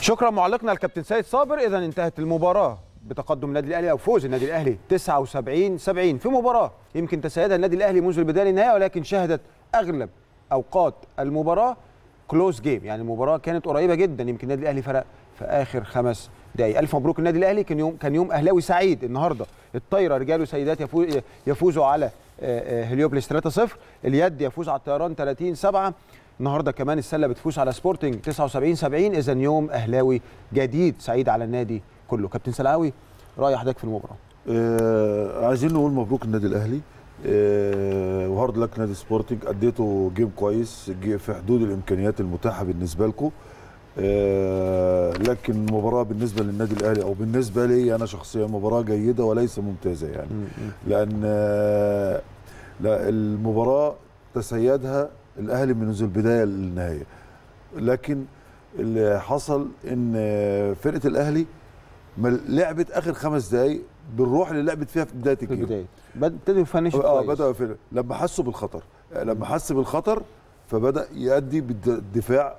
شكرا معلقنا الكابتن سيد صابر اذا انتهت المباراه بتقدم النادي الاهلي او فوز النادي الاهلي 79 70 في مباراه يمكن تسيدها النادي الاهلي منذ البدايه للنهايه ولكن شهدت اغلب اوقات المباراه كلوز جيم يعني المباراه كانت قريبه جدا يمكن النادي الاهلي فرق في اخر خمس دقائق الف مبروك النادي الاهلي كان يوم كان يوم اهلاوي سعيد النهارده الطايره رجال وسيدات يفو- يفوزوا على آه، آه، هليوبلس 3-0 اليد يفوز على الطيران 30 7 النهارده كمان السله بتفوز على سبورتنج 79 70 اذا يوم اهلاوي جديد سعيد على النادي كله كابتن سلاوي راي حضرتك في المباراه آه عايزين نقول مبروك النادي الاهلي آه وهارد لك نادي سبورتنج اديته جيم كويس جي- في حدود الامكانيات المتاحه بالنسبه لكم آه لكن المباراه بالنسبه للنادي الاهلي او بالنسبه لي انا شخصيا مباراه جيده وليس ممتازه يعني لان آه لا المباراه تسيدها الاهلي منذ البدايه للنهايه لكن اللي حصل ان آه، فرقه الاهلي ما لعبت اخر خمس دقائق بالروح اللي لعبت فيها في بدايه في الجيم البدايه بد- ابتدوا يفنشوا اه كويس. بدأوا في لما حسوا بالخطر لما حس بالخطر فبدأ يأدي بالدفاع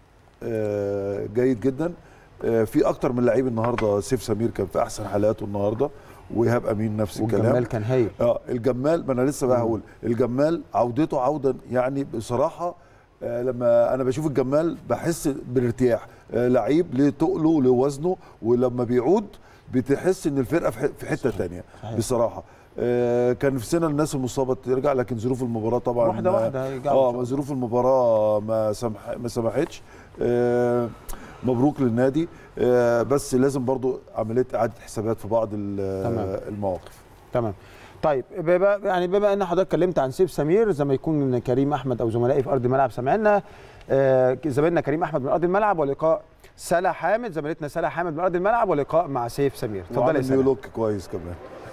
آه، جيد جدا آه، في اكتر من لعيب النهارده سيف سمير كان في احسن حالاته النهارده وايهاب امين نفس الكلام والجمال كان هايل اه الجمال ما انا لسه بقى هقول الجمال عودته عودا يعني بصراحه آه لما انا بشوف الجمال بحس بالارتياح آه لعيب ليه تقله وليه وزنه ولما بيعود بتحس ان الفرقه في ح- في حته ثانيه صحيح. بصراحه آه كان في سنه الناس المصابه ترجع لكن ظروف المباراه طبعا واحدة آه، واحدة هيرجعوا إن شاء اه الله. ظروف المباراه ما سمح ما سمحتش آه مبروك للنادي آه بس لازم برضو عمليه اعاده حسابات في بعض ال- تمام. المواقف تمام طيب بما يعني بما ان حضرتك اتكلمت عن سيف سمير زي ما يكون كريم احمد او زملائي في ارض الملعب سمعنا آه زميلنا كريم احمد من ارض الملعب ولقاء سلا حامد زميلتنا سلا حامد من ارض الملعب ولقاء مع سيف سمير اتفضل يا وعامل نيو سلا لوك كويس كمان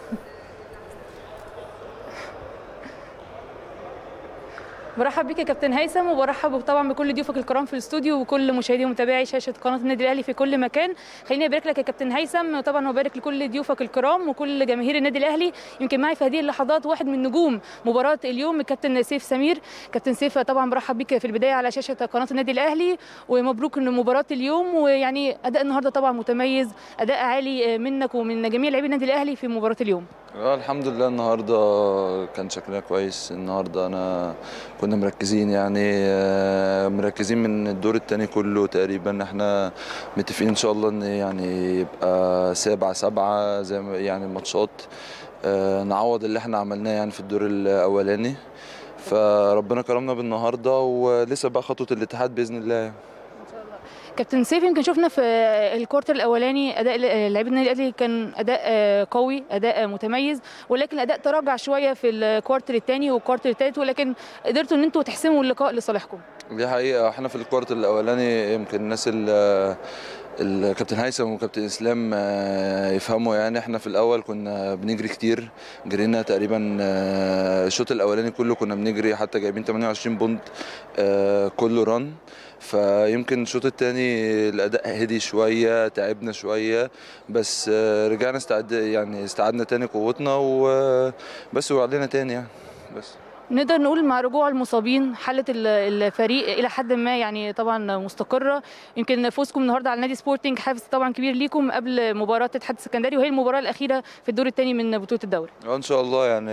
برحب بيك يا كابتن هيثم وبرحب طبعا بكل ضيوفك الكرام في الاستوديو وكل مشاهدي ومتابعي شاشه قناه النادي الاهلي في كل مكان خليني ابارك لك يا كابتن هيثم وطبعا وبارك لكل ضيوفك الكرام وكل جماهير النادي الاهلي يمكن معي في هذه اللحظات واحد من نجوم مباراه اليوم الكابتن سيف سمير كابتن سيف طبعا برحب بيك في البدايه على شاشه قناه النادي الاهلي ومبروك ان مباراه اليوم ويعني اداء النهارده طبعا متميز اداء عالي منك ومن جميع لاعبي النادي الاهلي في مباراه اليوم اه الحمد لله النهارده كان شكلنا كويس النهارده انا كنا مركزين يعني آه، مركزين من الدور الثاني كله تقريبا احنا متفقين ان شاء الله ان يعني يبقى سبعة سبعة زي ما يعني الماتشات آه، نعوض اللي احنا عملناه يعني في الدور الاولاني فربنا كرمنا بالنهارده ولسه بقى خطوه الاتحاد باذن الله يعني. كابتن سيف يمكن شفنا في الكورتر الاولاني اداء لاعبي النادي الاهلي كان اداء قوي اداء متميز ولكن الاداء تراجع شويه في الكوارتر الثاني والكوارتر الثالث ولكن قدرتوا ان انتوا تحسموا اللقاء لصالحكم دي حقيقة احنا في الكوارت الأولاني يمكن الناس ال- الكابتن هيثم وكابتن اسلام آه، يفهموا يعني احنا في الاول كنا بنجري كتير جرينا تقريبا آه، الشوط الاولاني كله كنا بنجري حتى جايبين 28 بونت آه، كله رن فيمكن الشوط الثاني الاداء هدي شويه تعبنا شويه بس آه، رجعنا استعد يعني استعدنا تاني قوتنا وبس وعلينا تاني يعني بس نقدر نقول مع رجوع المصابين حاله ال- الفريق الى حد ما يعني طبعا مستقره يمكن فوزكم النهارده على نادي سبورتنج حافز طبعا كبير ليكم قبل مباراه الاتحاد السكندري وهي المباراه الاخيره في الدور الثاني من بطوله الدوري اه ان شاء الله يعني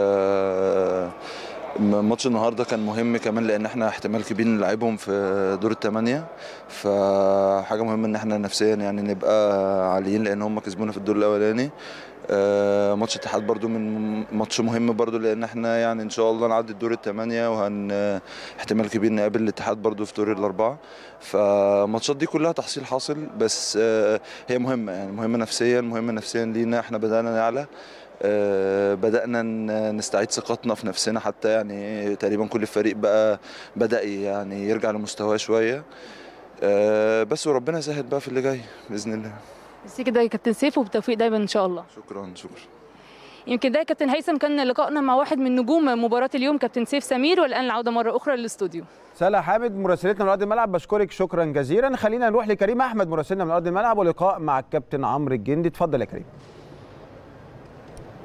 آه، ماتش النهارده كان مهم كمان لان احنا احتمال كبير نلعبهم في دور الثمانيه فحاجه مهمه ان احنا نفسيا يعني نبقى عاليين لان هم كسبونا في الدور الاولاني آه، ماتش الاتحاد برضو من ماتش مهم برضو لان احنا يعني ان شاء الله نعدي الدور الثمانيه وهن احتمال كبير نقابل الاتحاد برضو في دور الاربعه فالماتشات دي كلها تحصيل حاصل بس آه، هي مهمه يعني مهمه نفسيا مهمه نفسيا لينا احنا بدانا نعلى آه، بدأنا ن- نستعيد ثقتنا في نفسنا حتى يعني تقريبا كل الفريق بقى بدأ يعني يرجع لمستواه شوية آه، بس وربنا يسهل بقى في اللي جاي بإذن الله بس كده يا كابتن سيف وبالتوفيق دايما ان شاء الله شكرا شكرا يمكن ده يا كابتن هيثم كان لقائنا مع واحد من نجوم مباراه اليوم كابتن سيف سمير والان العوده مره اخرى للاستوديو سلا حامد مراسلتنا من ارض الملعب بشكرك شكرا جزيلا خلينا نروح لكريم احمد مراسلنا من ارض الملعب ولقاء مع الكابتن عمرو الجندي اتفضل يا كريم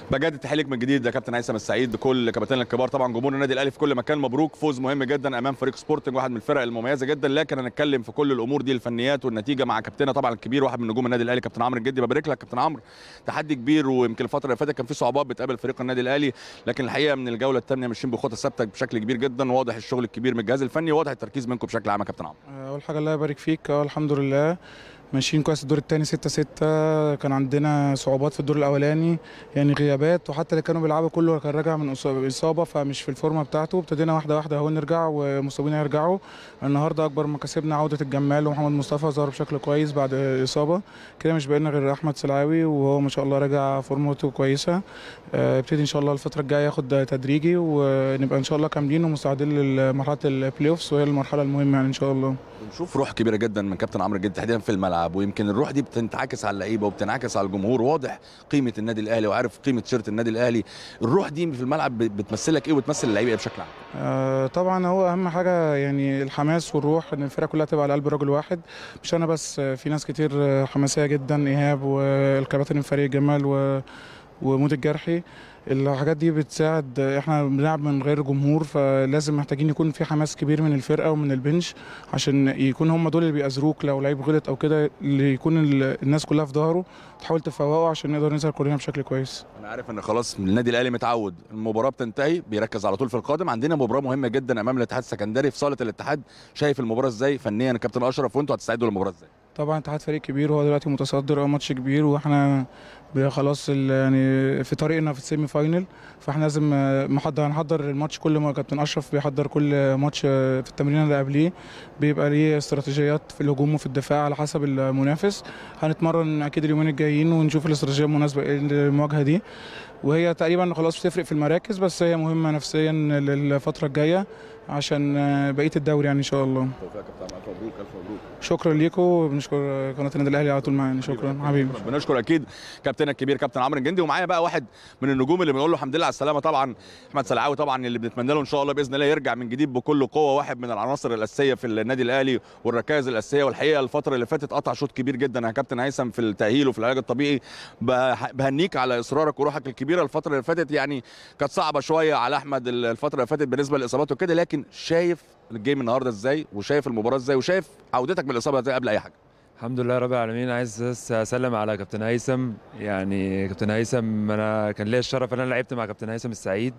بجد تحية ليك من جديد يا كابتن هيثم السعيد بكل كباتننا الكبار طبعا جمهور النادي الاهلي في كل مكان مبروك فوز مهم جدا امام فريق سبورتنج واحد من الفرق المميزه جدا لكن هنتكلم في كل الامور دي الفنيات والنتيجه مع كابتننا طبعا الكبير واحد من نجوم النادي الاهلي كابتن عمرو الجدي ببارك لك كابتن عمرو تحدي كبير ويمكن الفتره اللي فاتت كان في صعوبات بتقابل فريق النادي الاهلي لكن الحقيقه من الجوله الثانيه ماشيين بخطى ثابته بشكل كبير جدا واضح الشغل الكبير من الجهاز الفني واضح التركيز منكم بشكل عام يا كابتن عمرو اول حاجه الله يبارك فيك اه الحمد لله ماشيين كويس الدور الثاني 6 6 كان عندنا صعوبات في الدور الاولاني يعني غيابات وحتى اللي كانوا بيلعبوا كله كان راجع من إصابة- اصابه فمش في الفورمه بتاعته ابتدينا واحده واحده اهو نرجع ومصابين هيرجعوا النهارده اكبر مكاسبنا عوده الجمال ومحمد مصطفى ظهر بشكل كويس بعد اصابه كده مش بقينا غير احمد سلعاوي وهو ما شاء الله راجع فورمته كويسه آه، ابتدي ان شاء الله الفتره الجايه ياخد تدريجي ونبقى ان شاء الله كاملين ومستعدين لمرحله البلاي اوفس وهي المرحله المهمه يعني ان شاء الله بنشوف روح كبيره جدا من كابتن عمرو الجدي تحديدا في الملعب ويمكن الروح دي بتنعكس على اللعيبه وبتنعكس على الجمهور واضح قيمه النادي الاهلي وعارف قيمه تيشيرت النادي الاهلي الروح دي في الملعب بتمثلك ايه وتمثل اللعيبه ايه بشكل عام آه، طبعا هو اهم حاجه يعني الحماس والروح ان الفرقه كلها تبقى على قلب رجل واحد مش انا بس آه، في ناس كتير آه، حماسيه جدا ايهاب والكباتن الفريق جمال و ومود الجرحي الحاجات دي بتساعد احنا بنلعب من غير جمهور فلازم محتاجين يكون في حماس كبير من الفرقه ومن البنش عشان يكون هم دول اللي بيأزروك لو لعيب غلط او كده اللي يكون ال- الناس كلها في ظهره تحاول تفوقه عشان نقدر نظهر كلنا بشكل كويس انا عارف ان خلاص النادي الاهلي متعود المباراه بتنتهي بيركز على طول في القادم عندنا مباراه مهمه جدا امام الاتحاد السكندري في صاله الاتحاد شايف المباراه ازاي فنيا كابتن اشرف وانتوا هتستعدوا للمباراه ازاي طبعا اتحاد فريق كبير وهو دلوقتي متصدر اه ماتش كبير واحنا ب- خلاص ال- يعني في طريقنا في السيمي فاينل فاحنا لازم آه، محضر هنحضر الماتش كل ما كابتن اشرف بيحضر كل ماتش آه، في التمرين اللي قبليه بيبقى ليه استراتيجيات في الهجوم وفي الدفاع على حسب المنافس هنتمرن اكيد اليومين الجايين ونشوف الاستراتيجيه المناسبه ايه للمواجهه دي وهي تقريبا خلاص بتفرق في المراكز بس هي مهمه نفسيا للفتره الجايه عشان آه، بقيه الدوري يعني ان شاء الله توفيق يا كابتن الف مبروك الف مبروك شكرا ليكم وبنشكر قناه النادي الاهلي على طول معانا شكرا حبيبي بنشكر اكيد كابتننا الكبير كابتن عمرو الجندي ومعايا بقى واحد من النجوم اللي بنقول له الحمد لله على السلامه طبعا احمد سلعاوي طبعا اللي بنتمنى له ان شاء الله باذن الله يرجع من جديد بكل قوه واحد من العناصر الاساسيه في النادي الاهلي والركائز الاساسيه والحقيقه الفتره اللي فاتت قطع شوط كبير جدا يا كابتن هيثم في التاهيل وفي العلاج الطبيعي بح- بهنيك على اصرارك وروحك الكبيره الفتره اللي فاتت يعني كانت صعبه شويه على احمد الفتره اللي فاتت بالنسبه للاصابات وكده لكن شايف الجيم النهارده ازاي وشايف المباراه ازاي وشايف عودتك من الاصابه ازاي قبل اي حاجه الحمد لله رب العالمين عايز بس اسلم على كابتن هيثم يعني كابتن هيثم انا كان ليا الشرف ان انا لعبت مع كابتن هيثم السعيد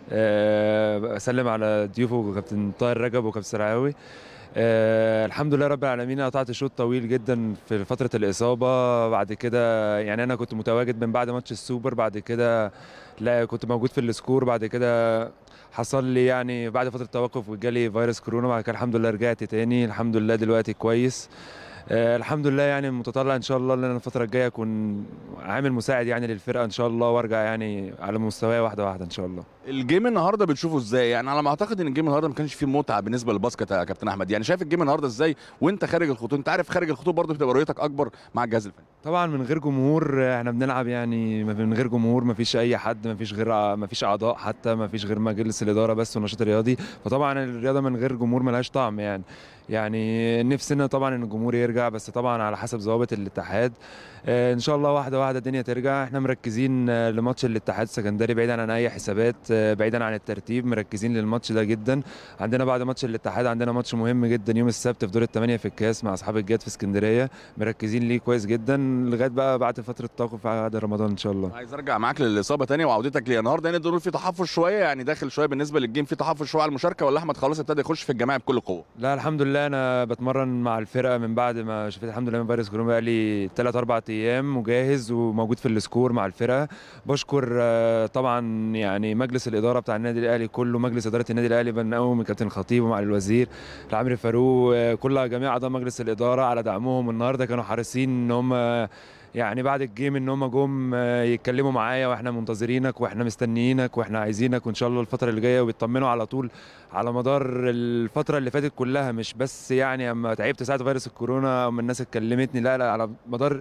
أه، اسلم على ضيوفه كابتن طاهر رجب وكابتن سرعاوي أه الحمد لله رب العالمين قطعت شوط طويل جدا في فتره الاصابه بعد كده يعني انا كنت متواجد من بعد ماتش السوبر بعد كده لا كنت موجود في السكور بعد كده حصل لي يعني بعد فتره توقف وجالي فيروس كورونا بعد كده الحمد لله رجعت تاني الحمد لله دلوقتي كويس آه الحمد لله يعني متطلع ان شاء الله ان انا الفتره الجايه اكون عامل مساعد يعني للفرقه ان شاء الله وارجع يعني على مستواي واحده واحده ان شاء الله الجيم النهارده بتشوفه ازاي يعني على ما اعتقد ان الجيم النهارده ما كانش فيه متعه بالنسبه للباسكت يا كابتن احمد يعني شايف الجيم النهارده ازاي وانت خارج الخطوط انت عارف خارج الخطوط برضه بتبقى رؤيتك اكبر مع الجهاز الفني طبعا من غير جمهور آه، احنا بنلعب يعني من غير جمهور ما فيش اي حد ما فيش غير ما فيش اعضاء حتى ما فيش غير مجلس الاداره بس والنشاط الرياضي فطبعا الرياضه من غير جمهور ملهاش طعم يعني يعني نفسنا طبعا ان الجمهور يرجع بس طبعا على حسب ضوابط الاتحاد آه، ان شاء الله واحده واحده الدنيا ترجع احنا مركزين آه، لماتش الاتحاد السكندري بعيدا عن اي حسابات آه، بعيدا عن الترتيب مركزين للماتش ده جدا عندنا بعد ماتش الاتحاد عندنا ماتش مهم جدا يوم السبت في دور الثمانيه في الكاس مع اصحاب الجاد في اسكندريه مركزين ليه كويس جدا لغايه بقى بعد فتره توقف بعد رمضان ان شاء الله عايز ارجع معاك للاصابه تاني وعودتك ليه النهارده يعني نقدر نقول في تحفظ شويه يعني داخل شويه بالنسبه للجيم في تحفظ شويه على المشاركه ولا احمد خلاص ابتدى يخش في الجماعه بكل قوه لا الحمد لله انا بتمرن مع الفرقه من بعد ما شفت الحمد لله من فيروس كورونا بقى لي 3 4 ايام وجاهز وموجود في السكور مع الفرقه بشكر آه، طبعا يعني مجلس الاداره بتاع النادي الاهلي كله مجلس اداره النادي الاهلي بنقوم من كابتن الخطيب ومع الوزير العمري فاروق آه، كل جميع اعضاء مجلس الاداره على دعمهم النهارده كانوا حريصين ان هم يعني بعد الجيم ان هم جم آه، يتكلموا معايا واحنا منتظرينك واحنا مستنيينك واحنا عايزينك وان شاء الله الفتره اللي جايه وبيطمنوا على طول على مدار الفتره اللي فاتت كلها مش بس يعني اما تعبت ساعه فيروس الكورونا اما الناس اتكلمتني لا لا على مدار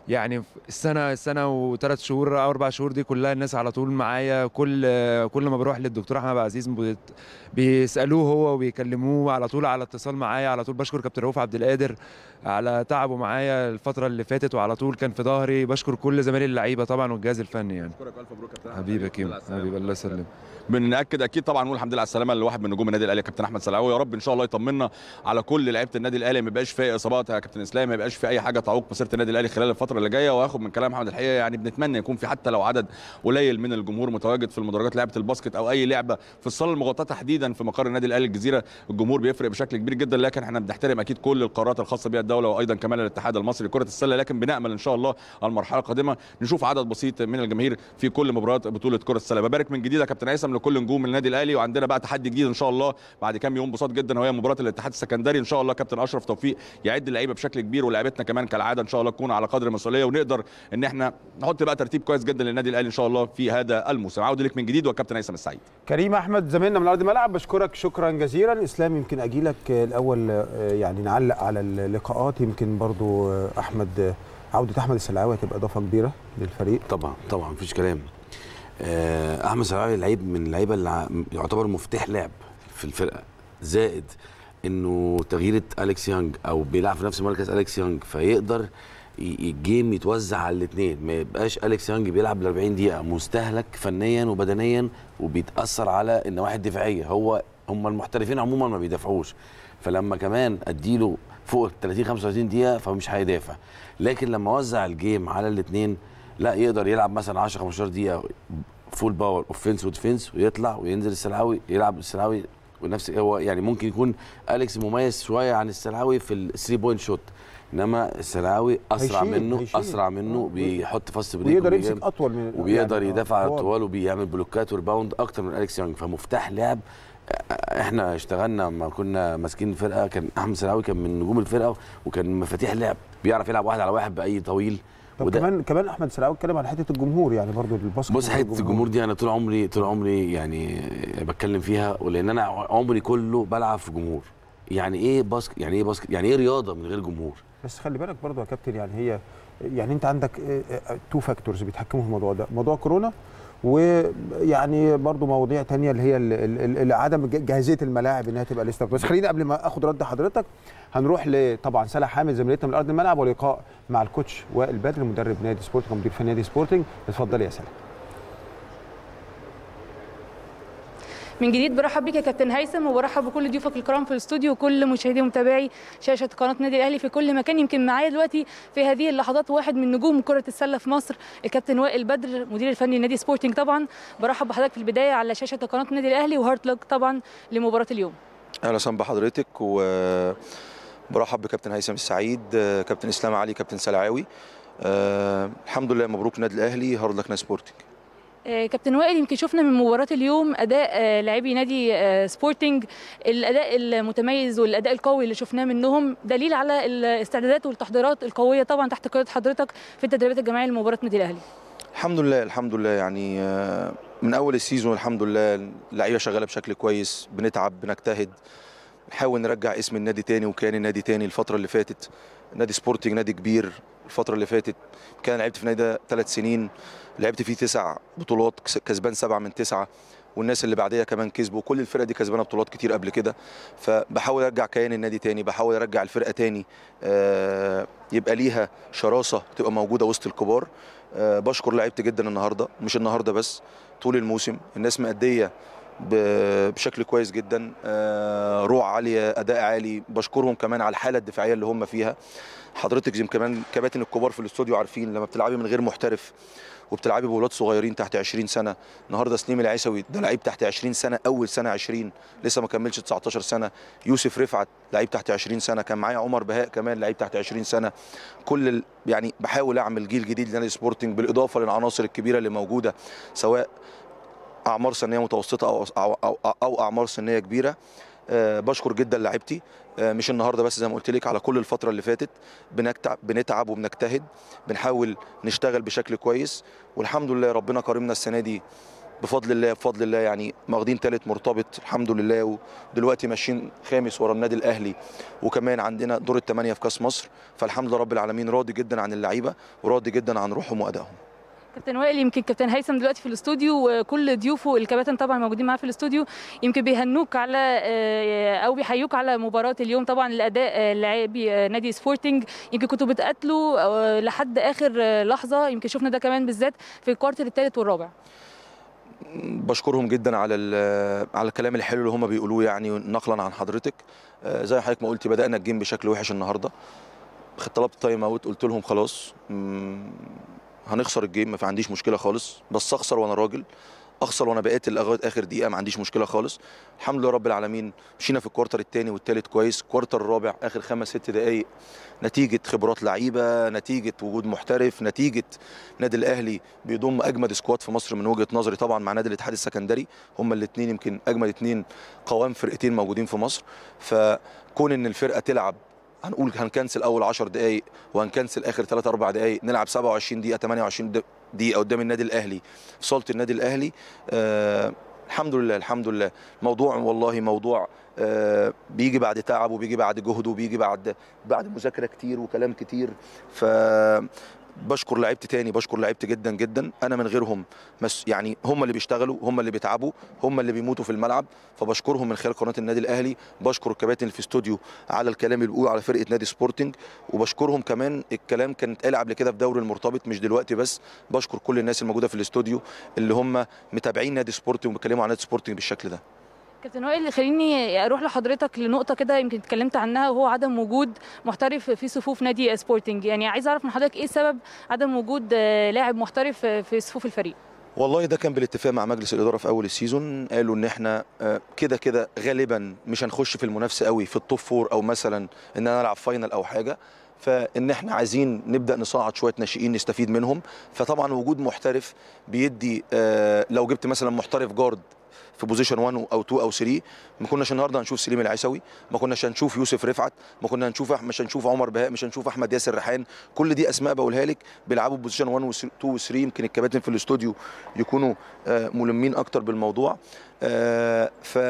يعني السنه السنه وثلاث شهور او اربع شهور دي كلها الناس على طول معايا كل كل ما بروح للدكتور احمد عبد العزيز بيت- بيسالوه هو وبيكلموه على طول على اتصال معايا على طول بشكر كابتن رؤوف عبد القادر على تعبه معايا الفتره اللي فاتت وعلى طول كان في ظهري بشكر كل زمايلي اللعيبه طبعا والجهاز الفني يعني اشكرك الف مبروك يا كابتن حبيبي يا كيمو حبيبي الله يسلمك بنأكد اكيد طبعا نقول الحمد لله على السلامه لواحد من نجوم النادي الاهلي يا كابتن احمد سلعاوي يا رب ان شاء الله يطمنا على كل لعيبه النادي الاهلي ما يبقاش فيها اصابات يا كابتن اسلام ما يبقاش في اي حاجه تعوق مسيره النادي الاهلي خلال الفتره اللي جايه واخد من كلام محمد الحقيقه يعني بنتمنى يكون في حتى لو عدد قليل من الجمهور متواجد في المدرجات لعبه الباسكت او اي لعبه في الصاله المغطاه تحديدا في مقر النادي الاهلي الجزيره الجمهور بيفرق بشكل كبير جدا لكن احنا بنحترم اكيد كل القرارات الخاصه بها الدوله وايضا كمان الاتحاد المصري لكره السله لكن بنامل ان شاء الله على المرحله القادمه نشوف عدد بسيط من الجماهير في كل مباريات بطوله كره السله ببارك من جديد يا كابتن هيثم لكل نجوم النادي الاهلي وعندنا بقى تحدي جديد ان شاء الله بعد كام يوم بسيط جدا وهي مباراه الاتحاد السكندري ان شاء الله كابتن اشرف توفيق يعد اللعيبه بشكل كبير ولاعيبتنا كمان كالعاده ان شاء الله تكون على قدر المسؤوليه ونقدر ان احنا نحط بقى ترتيب كويس جدا للنادي الاهلي ان شاء الله في هذا الموسم عوده لك من جديد والكابتن هيثم السعيد كريم احمد زميلنا من ارض الملعب بشكرك شكرا جزيلا اسلام يمكن اجي لك الاول آه، يعني نعلق على اللقاءات يمكن برضو آه، احمد آه، عوده احمد السلعاوي هتبقى اضافه كبيره للفريق طبعا طبعا مفيش كلام آه، احمد سلعاوي لعيب من اللعيبه اللي ع- يعتبر مفتاح لعب في الفرقه زائد انه تغيير اليكس يانج او بيلعب في نفس مركز اليكس يانج فيقدر ي- الجيم يتوزع على الاثنين ما يبقاش اليكس يانج بيلعب ال 40 دقيقه مستهلك فنيا وبدنيا وبيتاثر على النواحي الدفاعيه هو هم المحترفين عموما ما بيدافعوش فلما كمان اديله فوق ال 30 35 دقيقه فمش هيدافع لكن لما اوزع الجيم على الاثنين لا يقدر يلعب مثلا 10 15 دقيقه فول باور اوفنس وديفنس ويطلع وينزل السلعاوي يلعب السلعاوي ونفس هو يعني ممكن يكون اليكس مميز شويه عن السلعاوي في الثري بوينت شوت انما السلعاوي اسرع هيشيل- منه هيشيل. اسرع منه آه. بيحط فاست بريك ويقدر وبيجيب- يمسك اطول من وبيقدر يعني، آه، يدافع على طوال. الطوال وبيعمل بلوكات وريباوند اكتر من اليكس يانج فمفتاح لعب احنا اشتغلنا لما كنا ماسكين الفرقه كان احمد سلاوي كان من نجوم الفرقه وكان مفاتيح لعب بيعرف يلعب واحد على واحد باي طويل طب كمان كمان احمد سلعاوي اتكلم عن حته الجمهور يعني برضو الباسكت بص حته الجمهور دي انا طول عمري طول عمري يعني بتكلم فيها ولان انا عمري كله بلعب في جمهور يعني ايه باسكت يعني ايه باسكت يعني ايه رياضه من غير جمهور بس خلي بالك برضو يا كابتن يعني هي يعني انت عندك تو فاكتورز بيتحكموا في الموضوع ده موضوع كورونا ويعني برضو مواضيع تانية اللي هي ال- ال- ال- عدم ج- جاهزيه الملاعب انها تبقى لسه بس خلينا قبل ما اخد رد حضرتك هنروح لطبعا سلا حامد زميلتنا من ارض الملعب ولقاء مع الكوتش وائل بدر مدرب نادي سبورتنج ومدير فني نادي سبورتنج اتفضل يا سلا من جديد برحب بيك يا كابتن هيثم وبرحب بكل ضيوفك الكرام في الاستوديو وكل مشاهدي ومتابعي شاشه قناه النادي الاهلي في كل مكان يمكن معايا دلوقتي في هذه اللحظات واحد من نجوم كره السله في مصر الكابتن وائل بدر مدير الفني لنادي سبورتنج طبعا برحب بحضرتك في البدايه على شاشه قناه النادي الاهلي وهارت لك طبعا لمباراه اليوم اهلا وسهلا بحضرتك و برحب بكابتن هيثم السعيد كابتن اسلام علي كابتن سلعاوي أه الحمد لله مبروك النادي الاهلي هارد لك سبورتنج آه، كابتن وائل يمكن شفنا من مباراة اليوم أداء آه، لاعبي نادي آه، سبورتنج الأداء المتميز والأداء القوي اللي شفناه منهم دليل على الاستعدادات والتحضيرات القوية طبعا تحت قيادة حضرتك في التدريبات الجماعية لمباراة النادي الأهلي الحمد لله الحمد لله يعني آه، من اول السيزون الحمد لله اللعيبه شغاله بشكل كويس بنتعب بنجتهد نحاول نرجع اسم النادي تاني وكان النادي تاني الفتره اللي فاتت نادي سبورتنج نادي كبير الفتره اللي فاتت كان لعبت في النادي ده ثلاث سنين لعبت فيه تسع بطولات كس- كسبان سبعه من تسعه والناس اللي بعديها كمان كسبوا كل الفرقه دي كسبانه بطولات كتير قبل كده فبحاول ارجع كيان النادي تاني بحاول ارجع الفرقه تاني آه، يبقى ليها شراسه تبقى موجوده وسط الكبار آه، بشكر لعيبتي جدا النهارده مش النهارده بس طول الموسم الناس مأديه ب- بشكل كويس جدا آه، روح عاليه اداء عالي بشكرهم كمان على الحاله الدفاعيه اللي هم فيها حضرتك زي ما كمان كباتن الكبار في الاستوديو عارفين لما بتلعبي من غير محترف وبتلعبي بولاد صغيرين تحت 20 سنه النهارده سليم العيسوي ده لعيب تحت 20 سنه اول سنه 20 لسه ما كملش 19 سنه يوسف رفعت لعيب تحت 20 سنه كان معايا عمر بهاء كمان لعيب تحت 20 سنه كل ال... يعني بحاول اعمل جيل جديد لنادي سبورتنج بالاضافه للعناصر الكبيره اللي موجوده سواء اعمار سنيه متوسطه او او, أو, أو اعمار سنيه كبيره أه بشكر جدا لعيبتي أه مش النهارده بس زي ما قلت لك على كل الفتره اللي فاتت بنتعب بنتعب وبنجتهد بنحاول نشتغل بشكل كويس والحمد لله ربنا كرمنا السنه دي بفضل الله بفضل الله يعني واخدين ثالث مرتبط الحمد لله ودلوقتي ماشيين خامس ورا النادي الاهلي وكمان عندنا دور الثمانيه في كاس مصر فالحمد لله رب العالمين راضي جدا عن اللعيبه وراضي جدا عن روحهم وادائهم كابتن وائل يمكن كابتن هيثم دلوقتي في الاستوديو وكل ضيوفه الكباتن طبعا موجودين معاه في الاستوديو يمكن بيهنوك على آه، او بيحيوك على مباراه اليوم طبعا الاداء آه، لاعبي آه، نادي سبورتنج يمكن كنتوا بتقاتلوا آه، لحد اخر آه، لحظه يمكن شفنا ده كمان بالذات في الكوارتر الثالث والرابع بشكرهم جدا على ال- على الكلام الحلو اللي هم بيقولوه يعني نقلا عن حضرتك آه، زي حضرتك ما قلتي بدانا الجيم بشكل وحش النهارده خ- طلبت تايم اوت قلت لهم خلاص مم، هنخسر الجيم ما في عنديش مشكله خالص بس اخسر وانا راجل اخسر وانا بقيت لغايه اخر دقيقه ما عنديش مشكله خالص الحمد لله رب العالمين مشينا في الكوارتر الثاني والثالث كويس الكوارتر الرابع اخر خمس ست دقائق نتيجه خبرات لعيبه نتيجه وجود محترف نتيجه نادي الاهلي بيضم اجمد سكواد في مصر من وجهه نظري طبعا مع نادي الاتحاد السكندري هما الاثنين يمكن اجمد اثنين قوام فرقتين موجودين في مصر فكون ان الفرقه تلعب هنقول هنكنسل اول 10 دقائق وهنكنسل اخر 3 4 دقائق نلعب 27 دقيقه 28 د- دقيقه قدام النادي الاهلي في صاله النادي الاهلي آه الحمد لله الحمد لله موضوع والله موضوع آه بيجي بعد تعب وبيجي بعد جهد وبيجي بعد بعد مذاكره كتير وكلام كتير ف بشكر لعيبتي تاني بشكر لعيبتي جدا جدا انا من غيرهم مس يعني هم اللي بيشتغلوا هم اللي بيتعبوا هم اللي بيموتوا في الملعب فبشكرهم من خلال قناه النادي الاهلي بشكر الكباتن اللي في استوديو على الكلام اللي بيقولوا على فرقه نادي سبورتنج وبشكرهم كمان الكلام كان اتقال قبل كده في دوري المرتبط مش دلوقتي بس بشكر كل الناس الموجوده في الاستوديو اللي هم متابعين نادي سبورتنج وبيتكلموا عن نادي سبورتنج بالشكل ده كابتن وائل خليني اروح لحضرتك لنقطه كده يمكن اتكلمت عنها وهو عدم وجود محترف في صفوف نادي سبورتنج يعني عايز اعرف من حضرتك ايه سبب عدم وجود آه، لاعب محترف آه، في صفوف الفريق والله ده كان بالاتفاق مع مجلس الاداره في اول السيزون قالوا ان احنا آه، كده كده غالبا مش هنخش في المنافسه قوي في التوب فور او مثلا ان انا العب فاينل او حاجه فان احنا عايزين نبدا نصعد شويه ناشئين نستفيد منهم فطبعا وجود محترف بيدي آه، لو جبت مثلا محترف جارد في بوزيشن 1 او 2 او 3 ما كناش النهارده هنشوف سليم العيسوي ما كناش هنشوف يوسف رفعت ما كنا هنشوف أح- مش هنشوف عمر بهاء مش هنشوف احمد ياسر ريحان كل دي اسماء بقولها لك بيلعبوا بوزيشن 1 و 2 و 3 يمكن الكباتن في الاستوديو يكونوا آه، ملمين اكتر بالموضوع آه،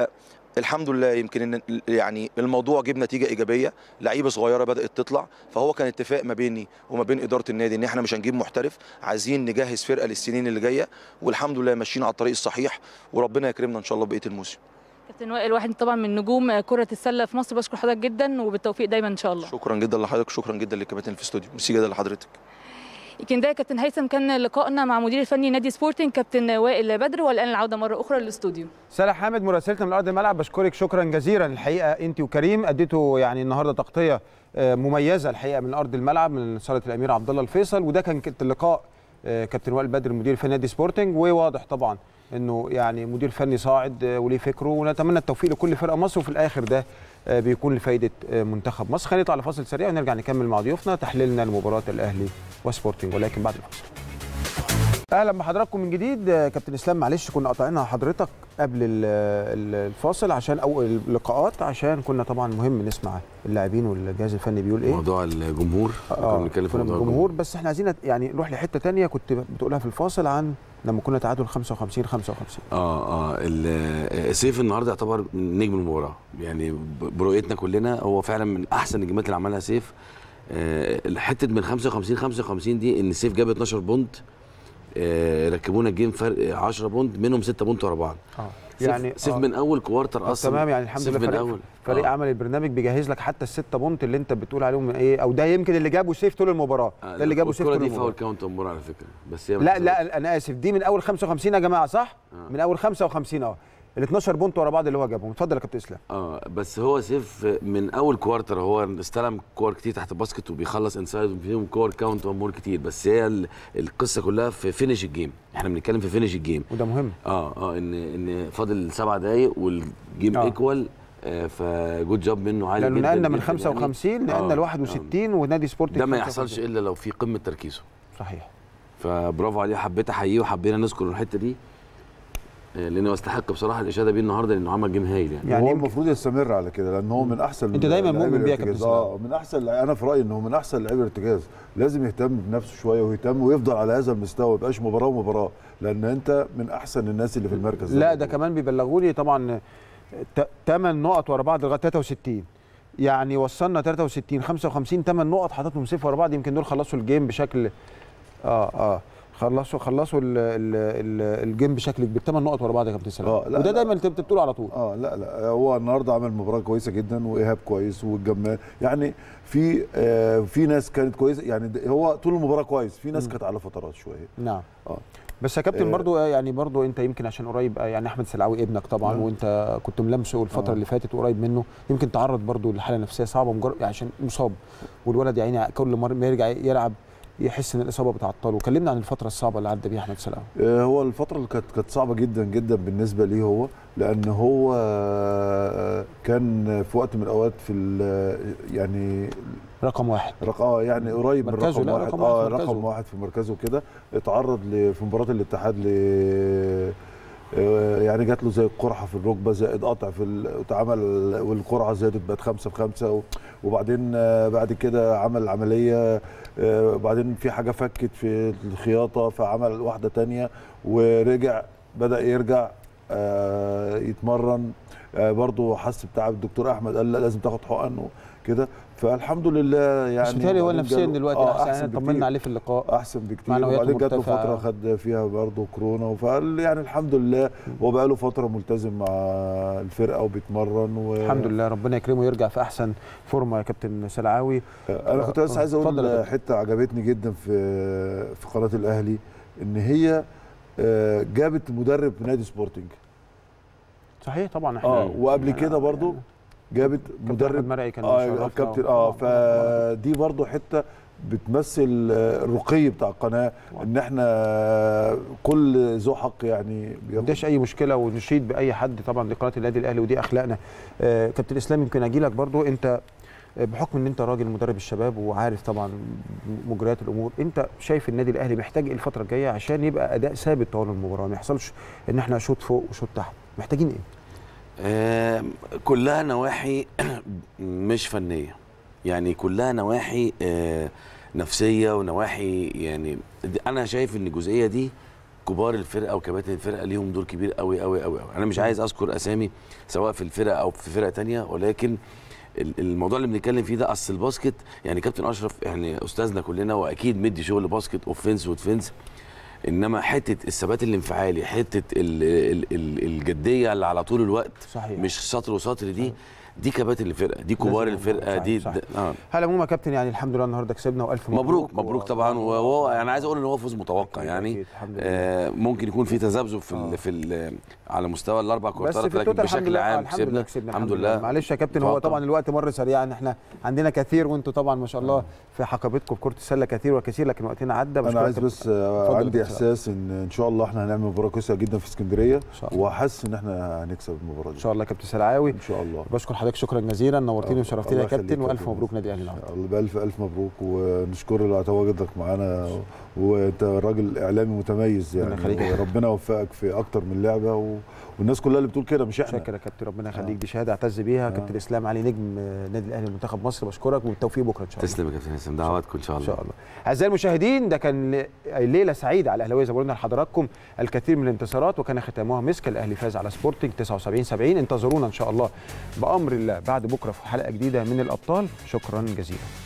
فالحمد لله يمكن ان يعني الموضوع جاب نتيجه ايجابيه لعيبه صغيره بدات تطلع فهو كان اتفاق ما بيني وما بين اداره النادي ان احنا مش هنجيب محترف عايزين نجهز فرقه للسنين اللي جايه والحمد لله ماشيين على الطريق الصحيح وربنا يكرمنا ان شاء الله بقيه الموسم كابتن وائل واحد طبعا من نجوم آه، كره السله في مصر بشكر حضرتك جدا وبالتوفيق دايما ان شاء الله شكرا جدا لحضرتك شكرا جدا للكباتن في الاستوديو ميرسي جدا لحضرتك يمكن ده يا كابتن هيثم كان لقائنا مع مدير الفني نادي سبورتنج كابتن وائل بدر والان العوده مره اخرى للاستوديو سالح حامد مراسلتنا من ارض الملعب بشكرك شكرا جزيلا الحقيقه انت وكريم اديتوا يعني النهارده تغطيه آه، مميزه الحقيقه من ارض الملعب من صاله الامير عبد الله الفيصل وده كان كت- لقاء آه، كابتن وائل بدر مدير فني نادي سبورتنج وواضح طبعا انه يعني مدير فني صاعد آه، وليه فكره ونتمنى التوفيق لكل فرقه مصر وفي الاخر ده آه، بيكون لفائده آه، منتخب مصر خلينا نطلع لفاصل سريع ونرجع نكمل مع ضيوفنا تحليلنا لمباراه الاهلي وسبورتنج ولكن بعد الفاصل اهلا بحضراتكم من جديد آه، كابتن اسلام معلش كنا قاطعينها حضرتك قبل ال- ال- الفاصل عشان او اللقاءات عشان كنا طبعا مهم نسمع اللاعبين والجهاز الفني بيقول ايه موضوع الجمهور كنا بنتكلم في كنا موضوع الجمهور بس احنا عايزين يعني نروح لحته تانية كنت بتقولها في الفاصل عن لما كنا تعادل 55 55 اه اه ال- سيف النهارده يعتبر من نجم المباراه يعني ب- برؤيتنا كلنا هو فعلا من احسن النجمات اللي عملها سيف آه حته من 55 55 دي ان سيف جاب 12 بونت آه ركبونا الجيم فرق 10 بونت منهم 6 بونت ورا بعض اه سيف, يعني سيف آه. من اول كوارتر طب اصلا تمام يعني الحمد سيف لله من فريق, اول فريق آه. عمل البرنامج بيجهز لك حتى الستة بونت اللي انت بتقول عليهم ايه او ده يمكن اللي جابه سيف طول المباراه آه، ده اللي جابه سيف والكرة طول دي فاول المباراه كاونت امور على فكره بس هي ما لا حصلتش. لا انا اسف دي من اول 55 يا جماعه صح آه. من اول 55 اه ال 12 بونت ورا بعض اللي هو جابهم اتفضل يا كابتن اسلام اه بس هو سيف من اول كوارتر هو استلم كور كتير تحت الباسكت وبيخلص انسايد وفيهم كور كاونت وامور كتير بس هي ال- القصه كلها في فينش الجيم احنا بنتكلم في فينش الجيم وده مهم اه اه ان ان فاضل سبع دقايق والجيم آه. ايكوال آه فجود جاب منه عالي لانه جدا نقلنا من جداً 55 يعني. نقلنا ل آه، 61 ونادي سبورتنج آه. ده ما 55. يحصلش الا لو في قمه تركيزه صحيح فبرافو عليه حبيت احييه وحبينا نذكر الحته دي آه، لانه يستحق بصراحه الاشاده بيه النهارده لانه عمل جيم هايل يعني يعني يعني هو يمكن- المفروض يستمر على كده لان هو من احسن أنت دايماً لعيبة مؤمن بيها يا الارتكاز. كابتن اه من احسن انا في رايي انه من احسن لعيبه الارتكاز لازم يهتم بنفسه شويه ويهتم ويفضل على هذا المستوى ما يبقاش مباراه ومباراه لان انت من احسن الناس اللي في المركز لا ده كمان بيبلغوا لي طبعا 8 نقط ورا بعض لغايه 63 يعني وصلنا 63 55 8 نقط حاططهم صفر ورا بعض يمكن دول خلصوا الجيم بشكل اه اه خلصوا خلصوا ال ال ال الجيم بشكل كبير 8 نقط ورا بعض يا كابتن سلام آه، لا، وده لا. دايما انت بتقوله على طول اه لا لا هو النهارده عمل مباراه كويسه جدا وايهاب كويس والجمال يعني في آه في ناس كانت كويسه يعني ده- هو طول المباراه كويس في ناس كانت على فترات شويه نعم اه بس يا كابتن آه. برضو آه، يعني برضو انت يمكن عشان قريب آه، يعني احمد سلعوي ابنك طبعا نعم. وانت كنت ملمسه الفتره آه. اللي فاتت وقريب منه يمكن تعرض برضو لحاله نفسيه صعبه مجرد عشان مصاب والولد يا عيني كل مره ما يرجع يلعب يحس ان الاصابه بتعطله كلمنا عن الفتره الصعبه اللي عدى بيها احمد سلعوي آه، هو الفترة اللي كانت كانت صعبة جدا جدا بالنسبة ليه هو لأن هو آه، كان في وقت من الأوقات في ال- يعني رقم واحد رق... آه يعني قريب من مركزه، رقم لا، واحد رقم واحد اه في مركزه. رقم واحد في مركزه كده اتعرض ل... في مباراة الاتحاد ل آه، يعني جات له زي قرحه في الركبه زائد قطع في ال... اتعمل والقرعه زادت بقت خمسه في خمسه و... وبعدين آه، بعد كده عمل عمليه آه، وبعدين في حاجه فكت في الخياطه فعمل واحده تانية ورجع بدا يرجع آه، يتمرن آه، برضه حس بتعب الدكتور احمد قال لا لازم تاخد حقن وكده فالحمد لله يعني بس بيتهيألي هو وبعدين نفسيا جاله- دلوقتي آه، احسن, احسن بكتير. طمنا عليه في اللقاء احسن بكتير معنوياته وبعدين جات له مرتفعة. فتره خد فيها برضه كورونا فقال يعني الحمد لله هو بقى له فتره ملتزم مع الفرقه وبيتمرن و... الحمد لله ربنا يكرمه ويرجع في احسن فورمه يا كابتن سلعاوي انا كنت بس آه، عايز اتفضل يا اقول كابتن. حته عجبتني جدا في في قناه الاهلي ان هي آه، جابت مدرب نادي سبورتنج صحيح طبعا احنا اه وقبل يعني- كده برضو جابت أحمد مدرب مرعي كان اه بيشرفنا كابتن و- اه آه، فدي برضو حته بتمثل آه، الرقي بتاع القناه ان احنا آه، كل ذو حق يعني ما بياخد عندهاش اي مشكله ونشيد باي حد طبعا دي قناه النادي الاهلي ودي اخلاقنا آه كابتن اسلام يمكن اجي لك برضو انت آه، بحكم ان انت راجل مدرب الشباب وعارف طبعا مجريات الامور انت شايف النادي الاهلي محتاج ايه الفتره الجايه عشان يبقى اداء ثابت طوال المباراه ما يحصلش ان احنا شوط فوق وشوط تحت محتاجين ايه آه، كلها نواحي مش فنيه يعني كلها نواحي آه، نفسيه ونواحي يعني دي- انا شايف ان الجزئيه دي كبار الفرقه وكباتن الفرقه ليهم دور كبير قوي قوي قوي قوي انا مش عايز اذكر اسامي سواء في الفرقه او في فرقه تانية ولكن ال- الموضوع اللي بنتكلم فيه ده اصل الباسكت يعني كابتن اشرف يعني استاذنا كلنا واكيد مدي شغل باسكت اوفنس وديفنس انما حته الثبات الانفعالي حته ال ال ال الجديه اللي على طول الوقت صحيح مش سطر وسطر دي دي كباتن الفرقه دي كبار لازم الفرقه صحيح، دي صحيح. د- اه على العموم يا كابتن يعني الحمد لله النهارده كسبنا والف مبروك مبروك مبروك و- طبعا وهو انا عايز اقول ان هو فوز متوقع أكيد، يعني أكيد، الحمد لله. آه ممكن يكون في تذبذب في آه. ال في ال على مستوى الاربع بس كورتات في لكن التوتال الحمد بشكل لله عام الحمد لله كسبنا كسبنا الحمد لله معلش يا كابتن هو اتفضل. طبعا الوقت مر سريعا احنا عندنا كثير وانتم طبعا ما شاء الله في حقبتكم في كره السله كثير وكثير لكن وقتنا عدى انا بشكرك عايز كابتن. بس آه، اتفضل عندي يا كابتن احساس ان ان شاء الله احنا هنعمل مباراه كويسه جدا في اسكندريه شاء الله. وحاسس ان احنا هنكسب المباراه دي ان شاء الله يا كابتن سلعاوي ان شاء الله بشكر حضرتك شكرا جزيلا نورتيني آه، وشرفتيني الله يا كابتن يخليك يا والف كابتن. مبروك نادي الاهلي النهارده الله بألف ألف مبروك ونشكر على تواجدك معانا وانت راجل اعلامي متميز ربنا يعني يخليك يا ربنا يوفقك في اكتر من لعبه و... والناس كلها اللي بتقول كده مش احنا شاكر يا كابتن ربنا يخليك دي شهاده اعتز بيها كابتن اسلام علي نجم آه، نادي الاهلي منتخب مصر بشكرك وبالتوفيق بكره ان شاء الله تسلم يا كابتن حسام دعواتكم ان شاء ان الله شاء الله اعزائي المشاهدين ده كان ل- ليله سعيده على الاهلاويه زي ما قلنا لحضراتكم الكثير من الانتصارات وكان ختامها مسك الاهلي فاز على سبورتنج 79 70 انتظرونا ان شاء الله بامر الله بعد بكره في حلقه جديده من الابطال شكرا جزيلا